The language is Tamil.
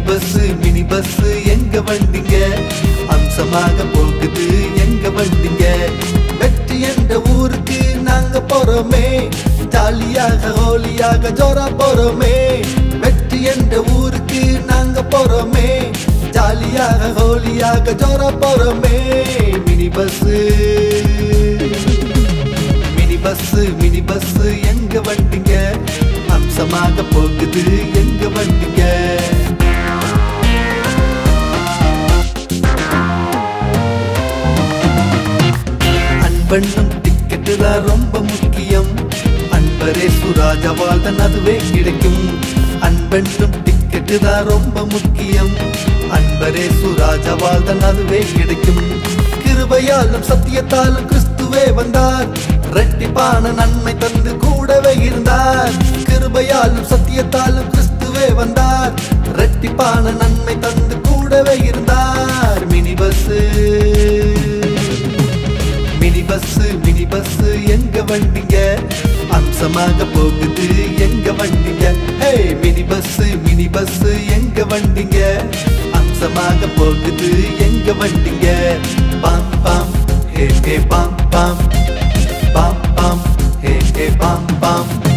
பஸ் மினி பஸ் எங்க வண்டிங்க அம்சமாக போகுது எங்க வண்டிங்க வெற்றி என்ற ஊருக்கு நாங்க போறோமே ஜாலியாக ஹோலியாக ஜோரா போறோமே வெற்றி என்ற ஊருக்கு நாங்க போறோமே ஜாலியாக ஹோலியாக ஜோரா போறோமே mini bus mini bus mini bus எங்க வண்டிங்க அம்சமாக போகுது எங்க வண்டிங்க அன்பண்ணும் டிக்கெட்டு தான் ரொம்ப முக்கியம் அன்பரே சுராஜாவால் தான் அதுவே கிடைக்கும் அன்பென்றும் டிக்கெட்டு தான் ரொம்ப முக்கியம் அன்பரே சுராஜாவால் தான் அதுவே கிடைக்கும் கிருபையாலும் சத்தியத்தாலும் கிறிஸ்துவே வந்தார் ரெட்டிப்பான நன்மை தந்து கூடவே இருந்தார் கிருபையாலும் சத்தியத்தாலும் கிறிஸ்துவே வந்தார் ரெட்டிப்பான நன்மை தந்து கூடவே இருந்தார் mini bus mini bus mini bus எங்க வண்டிங்க அம்சமாக போகுது எங்க வண்டிங்க ஹே மினி பஸ் மினி பஸ் எங்க வண்டிங்க அம்சமாக போகுது எங்க வண்டிங்க பாம் பாம் ஹே ஹே பாம் பாம் பாம் பாம் ஹே ஹே பாம் பாம்